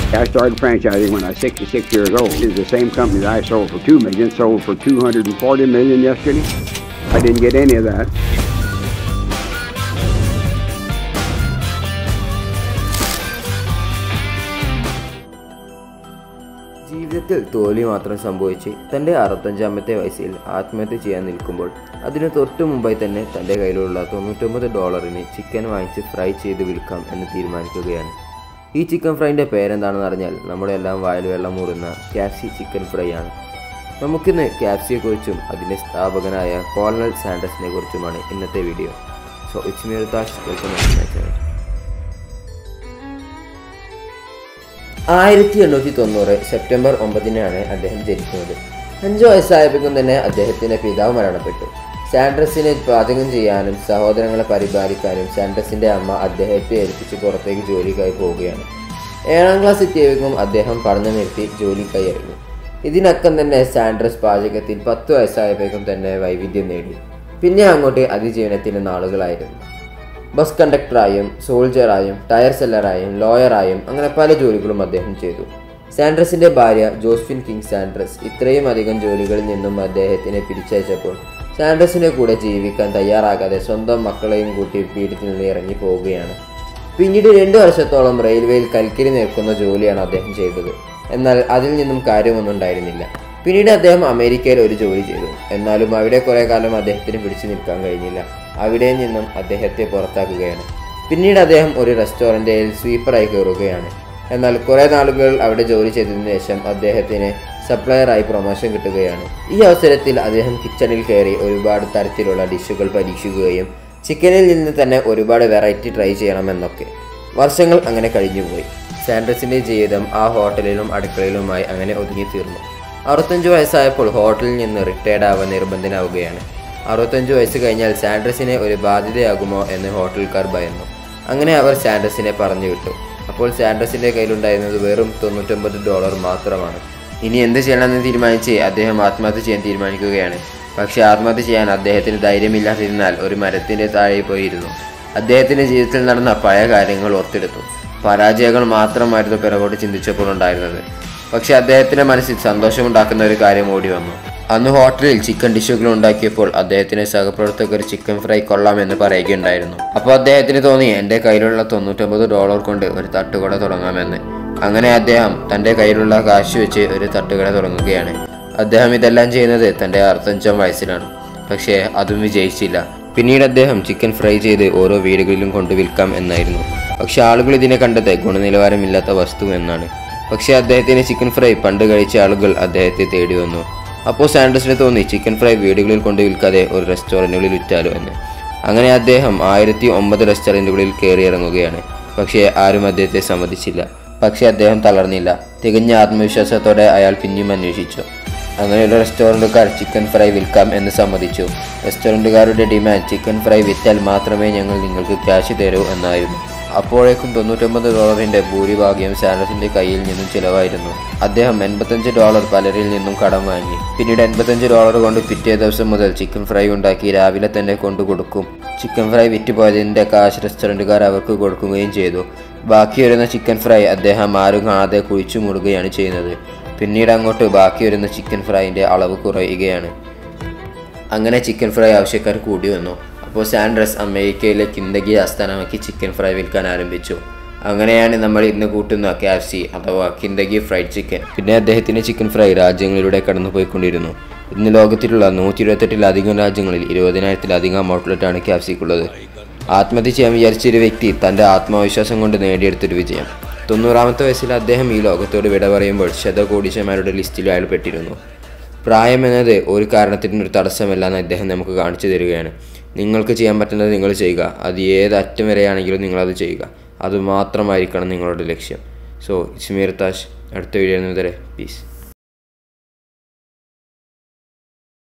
I started franchising when I was 66 years old. It's the same company that I sold for 2 million, sold for 240 million yesterday. I didn't get any of that. ജീവിതത്തിൽ തോൽവി മാത്രം സംഭവിച്ച് തൻ്റെ അറുപത്തഞ്ചാമത്തെ വയസ്സിൽ ആത്മഹത്യ ചെയ്യാൻ നിൽക്കുമ്പോൾ അതിന് തൊട്ടു മുമ്പായി തന്നെ തൻ്റെ കയ്യിലുള്ള തൊണ്ണൂറ്റൊമ്പത് ഡോളറിന് ചിക്കൻ വാങ്ങിച്ച് ഫ്രൈ ചെയ്ത് വിൽക്കാം എന്ന് തീരുമാനിക്കുകയാണ് ഈ ചിക്കൻ ഫ്രൈൻ്റെ പേരെന്താണെന്ന് അറിഞ്ഞാൽ നമ്മുടെ എല്ലാം വായിൽ വെള്ളം മൂറുന്ന ക്യാപ്സി ചിക്കൻ ഫ്രൈ ആണ് നമുക്കിന്ന് ക്യാപ്സിയെക്കുറിച്ചും അതിൻ്റെ സ്ഥാപകനായ കോളനൽ സാൻഡസിനെ കുറിച്ചുമാണ് ഇന്നത്തെ വീഡിയോ സോ ഇറ്റ്സ് മീർ താഷ് വെൽക്കം ചാനൽ ആയിരത്തി എണ്ണൂറ്റി തൊണ്ണൂറ് സെപ്റ്റംബർ ഒമ്പതിനാണ് അദ്ദേഹം ജനിക്കുന്നത് അഞ്ചു വയസ്സായപ്പോഴേക്കും തന്നെ അദ്ദേഹത്തിന്റെ പിതാവ് മരണപ്പെട്ടു സാൻഡ്രസിനെ പാചകം ചെയ്യാനും സഹോദരങ്ങളെ പരിപാലിക്കാനും സാൻഡ്രസിന്റെ അമ്മ അദ്ദേഹത്തെ ഏൽപ്പിച്ച് പുറത്തേക്ക് ജോലിക്കായി പോവുകയാണ് ഏഴാം ക്ലാസ് എത്തിയപ്പോഴേക്കും അദ്ദേഹം പഠനം നിർത്തി ജോലിക്കായി ഇറങ്ങി ഇതിനക്കം തന്നെ സാൻഡ്രസ് പാചകത്തിൽ പത്ത് വയസ്സായപ്പോഴേക്കും തന്നെ വൈവിധ്യം നേടി പിന്നെ അങ്ങോട്ട് അതിജീവനത്തിൻ്റെ നാളുകളായിരുന്നു ബസ് കണ്ടക്ടറായും സോൾജറായും ടയർ സെല്ലറായും ലോയറായും അങ്ങനെ പല ജോലികളും അദ്ദേഹം ചെയ്തു സാൻഡ്രസിന്റെ ഭാര്യ ജോസ്ഫിൻ കിങ് സാൻഡ്രസ് ഇത്രയും അധികം ജോലികളിൽ നിന്നും അദ്ദേഹത്തിനെ പിരിച്ചയച്ചപ്പോൾ സാൻഡ്രസിന്റെ കൂടെ ജീവിക്കാൻ തയ്യാറാകാതെ സ്വന്തം മക്കളെയും കൂട്ടി വീട്ടിൽ നിന്ന് ഇറങ്ങി പോവുകയാണ് പിന്നീട് രണ്ടു വർഷത്തോളം റെയിൽവേയിൽ കൽക്കരി നിൽക്കുന്ന ജോലിയാണ് അദ്ദേഹം ചെയ്തത് എന്നാൽ അതിൽ നിന്നും കാര്യമൊന്നും ഉണ്ടായിരുന്നില്ല പിന്നീട് അദ്ദേഹം അമേരിക്കയിൽ ഒരു ജോലി ചെയ്തു എന്നാലും അവിടെ കുറേ കാലം അദ്ദേഹത്തിന് പിടിച്ചു നിൽക്കാൻ കഴിഞ്ഞില്ല അവിടെ നിന്നും അദ്ദേഹത്തെ പുറത്താക്കുകയാണ് പിന്നീട് അദ്ദേഹം ഒരു റെസ്റ്റോറൻറ്റിൽ സ്വീപ്പറായി കയറുകയാണ് എന്നാൽ കുറേ നാളുകൾ അവിടെ ജോലി ചെയ്തതിനു ശേഷം അദ്ദേഹത്തിന് സപ്ലയറായി പ്രൊമോഷൻ കിട്ടുകയാണ് ഈ അവസരത്തിൽ അദ്ദേഹം കിച്ചണിൽ കയറി ഒരുപാട് തരത്തിലുള്ള ഡിഷുകൾ പരീക്ഷിക്കുകയും ചിക്കനിൽ നിന്ന് തന്നെ ഒരുപാട് വെറൈറ്റി ട്രൈ ചെയ്യണമെന്നൊക്കെ വർഷങ്ങൾ അങ്ങനെ കഴിഞ്ഞുപോയി സാൻഡ്രസിൻ്റെ ജീവിതം ആ ഹോട്ടലിലും അടുക്കളയിലുമായി അങ്ങനെ ഒതുങ്ങിത്തീർന്നു അറുപത്തഞ്ച് വയസ്സായപ്പോൾ ഹോട്ടലിൽ നിന്ന് റിട്ടയർഡ് ആവാൻ നിർബന്ധനാവുകയാണ് അറുപത്തഞ്ച് വയസ്സ് കഴിഞ്ഞാൽ സാൻഡ്രസിനെ ഒരു ബാധ്യതയാകുമോ എന്ന് ഹോട്ടൽക്കാർ ഭയന്നു അങ്ങനെ അവർ സാൻഡ്രസിനെ പറഞ്ഞു വിട്ടു അപ്പോൾ സാൻഡ്രസിൻ്റെ കയ്യിലുണ്ടായിരുന്നത് വെറും തൊണ്ണൂറ്റൊമ്പത് ഡോളർ മാത്രമാണ് ഇനി എന്ത് ചെയ്യണമെന്ന് തീരുമാനിച്ച് അദ്ദേഹം ആത്മഹത്യ ചെയ്യാൻ തീരുമാനിക്കുകയാണ് പക്ഷേ ആത്മഹത്യ ചെയ്യാൻ അദ്ദേഹത്തിന് ധൈര്യമില്ലാതിരുന്നാൽ ഒരു മരത്തിൻ്റെ താഴെ പോയിരുന്നു അദ്ദേഹത്തിൻ്റെ ജീവിതത്തിൽ നടന്ന പഴയ കാര്യങ്ങൾ ഓർത്തെടുത്തു പരാജയങ്ങൾ മാത്രമായിരുന്നു പിറകോട്ട് ചിന്തിച്ചപ്പോൾ ഉണ്ടായിരുന്നത് പക്ഷെ അദ്ദേഹത്തിന്റെ മനസ്സിൽ സന്തോഷമുണ്ടാക്കുന്ന ഒരു കാര്യം ഓടി വന്നു അന്ന് ഹോട്ടലിൽ ചിക്കൻ ഡിഷുകൾ ഉണ്ടാക്കിയപ്പോൾ അദ്ദേഹത്തിന്റെ സഹപ്രവർത്തകർ ചിക്കൻ ഫ്രൈ കൊള്ളാമെന്ന് പറയുകയുണ്ടായിരുന്നു അപ്പോൾ അദ്ദേഹത്തിന് തോന്നി എൻ്റെ കയ്യിലുള്ള തൊണ്ണൂറ്റൊമ്പത് ഡോളർ കൊണ്ട് ഒരു തട്ടുകട തുടങ്ങാമെന്ന് അങ്ങനെ അദ്ദേഹം തൻ്റെ കയ്യിലുള്ള കാശ് വെച്ച് ഒരു തട്ടുകട തുടങ്ങുകയാണ് അദ്ദേഹം ഇതെല്ലാം ചെയ്യുന്നത് തൻ്റെ അറുപത്തഞ്ചാം വയസ്സിലാണ് പക്ഷേ അതും വിജയിച്ചില്ല പിന്നീട് അദ്ദേഹം ചിക്കൻ ഫ്രൈ ചെയ്ത് ഓരോ വീടുകളിലും കൊണ്ട് വിൽക്കാം എന്നായിരുന്നു പക്ഷെ ആളുകൾ ഇതിനെ കണ്ടത് ഗുണനിലവാരമില്ലാത്ത വസ്തു എന്നാണ് പക്ഷേ അദ്ദേഹത്തിന് ചിക്കൻ ഫ്രൈ പണ്ട് കഴിച്ച ആളുകൾ അദ്ദേഹത്തെ തേടി വന്നു അപ്പോൾ സാൻഡസിന് തോന്നി ചിക്കൻ ഫ്രൈ വീടുകളിൽ കൊണ്ട് വിൽക്കാതെ ഒരു റെസ്റ്റോറൻറ്റുകളിൽ വിറ്റാലോ എന്ന് അങ്ങനെ അദ്ദേഹം ആയിരത്തി ഒമ്പത് റെസ്റ്റോറൻറ്റുകളിൽ കയറി ഇറങ്ങുകയാണ് പക്ഷേ ആരും അദ്ദേഹത്തെ സമ്മതിച്ചില്ല പക്ഷേ അദ്ദേഹം തളർന്നില്ല തികഞ്ഞ ആത്മവിശ്വാസത്തോടെ അയാൾ പിന്നെയും അന്വേഷിച്ചു അങ്ങനെയുള്ള റെസ്റ്റോറൻറ്റുകാർ ചിക്കൻ ഫ്രൈ വിൽക്കാം എന്ന് സമ്മതിച്ചു റെസ്റ്റോറൻറ്റുകാരുടെ ഡിമാൻഡ് ചിക്കൻ ഫ്രൈ വിറ്റാൽ മാത്രമേ ഞങ്ങൾ നിങ്ങൾക്ക് ക്യാഷ് തരൂ എന്നായിരുന്നു അപ്പോഴേക്കും തൊണ്ണൂറ്റൊമ്പത് ഡോളറിന്റെ ഭൂരിഭാഗ്യം സാൻഡസിന്റെ കയ്യിൽ നിന്നും ചിലവായിരുന്നു അദ്ദേഹം എൺപത്തഞ്ച് ഡോളർ പലരിൽ നിന്നും കടം വാങ്ങി പിന്നീട് എൺപത്തഞ്ച് ഡോളർ കൊണ്ട് പിറ്റേ ദിവസം മുതൽ ചിക്കൻ ഫ്രൈ ഉണ്ടാക്കി രാവിലെ തന്നെ കൊണ്ടു കൊടുക്കും ചിക്കൻ ഫ്രൈ വിറ്റുപോയതിന്റെ കാശ് റെസ്റ്റോറൻറ്റുകാർ അവർക്ക് കൊടുക്കുകയും ചെയ്തു ബാക്കി വരുന്ന ചിക്കൻ ഫ്രൈ അദ്ദേഹം ആരും കാണാതെ കുഴിച്ചു മൂടുകയാണ് ചെയ്യുന്നത് പിന്നീട് അങ്ങോട്ട് ബാക്കി വരുന്ന ചിക്കൻ ഫ്രൈൻ്റെ അളവ് കുറയുകയാണ് അങ്ങനെ ചിക്കൻ ഫ്രൈ ആവശ്യക്കാർ കൂടി വന്നു അപ്പോൾ സാൻഡ്രസ് അമേരിക്കയിലെ കിന്തഗി ആസ്ഥാനമാക്കി ചിക്കൻ ഫ്രൈ വിൽക്കാൻ ആരംഭിച്ചു അങ്ങനെയാണ് നമ്മൾ ഇന്ന് കൂട്ടുന്ന കാഫ്സി അഥവാ കിന്തഗി ഫ്രൈഡ് ചിക്കൻ പിന്നെ അദ്ദേഹത്തിൻ്റെ ചിക്കൻ ഫ്രൈ രാജ്യങ്ങളിലൂടെ കടന്നു പോയിക്കൊണ്ടിരുന്നു ഇന്ന് ലോകത്തിലുള്ള നൂറ്റി ഇരുപത്തെട്ടിലധികം രാജ്യങ്ങളിൽ ഇരുപതിനായിരത്തിലധികം ഔട്ട്ലെറ്റാണ് കാഫ്സിക്കുള്ളത് ആത്മഹത്യ ചെയ്യാൻ വിചാരിച്ച ഒരു വ്യക്തി തൻ്റെ ആത്മവിശ്വാസം കൊണ്ട് നേടിയെടുത്തൊരു വിജയം തൊണ്ണൂറാമത്തെ വയസ്സിൽ അദ്ദേഹം ഈ ലോകത്തോട് വിട പറയുമ്പോൾ ശതകോടീശന്മാരുടെ ലിസ്റ്റിൽ അയാൾ പെട്ടിരുന്നു പ്രായം എന്നത് ഒരു കാരണത്തിനും ഒരു തടസ്സമല്ല എന്ന് അദ്ദേഹം നമുക്ക് കാണിച്ചു തരികയാണ് നിങ്ങൾക്ക് ചെയ്യാൻ പറ്റുന്നത് നിങ്ങൾ ചെയ്യുക അത് ഏത് അറ്റം വരെയാണെങ്കിലും നിങ്ങളത് ചെയ്യുക അത് മാത്രമായിരിക്കണം നിങ്ങളുടെ ലക്ഷ്യം സോ ഇസ്മീർ താഷ് അടുത്ത വീഡിയോ വരെ പീസ്